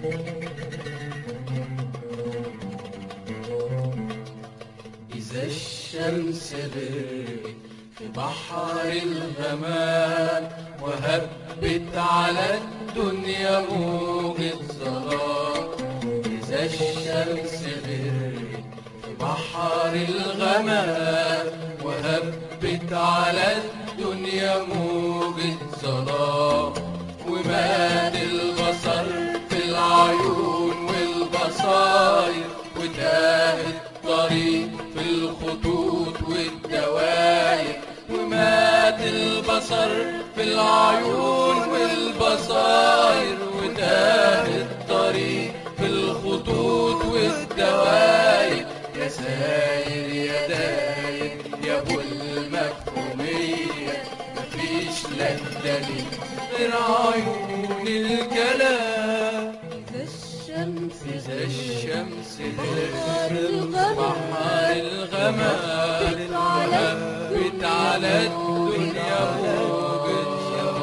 إذا الشمس غربت في بحر الغمام وهبت على الدنيا موجة ظلام إذا الشمس غربت في بحر الغمام وهبت على الدنيا موجة ظلام ومات البصر في العيون والبصاير وتاه الطريق في الخطوط والدواير ومات البصر في العيون والبصاير وتاه الطريق في الخطوط والدواير يا ساير يا داير يا ابو المفهومية مفيش لك دليل غير عيون الكلام إذا الشمس إذا الشمس بحر غربت الغمام بحر الغمام وهبت على الدنيا موجة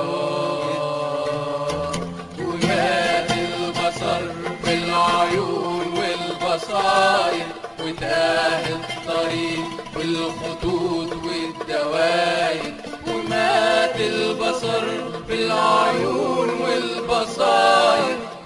شراب ومات البصر في العيون والبصاير وتاه الطريق والخطوط والدواير ومات البصر في العيون والبصاير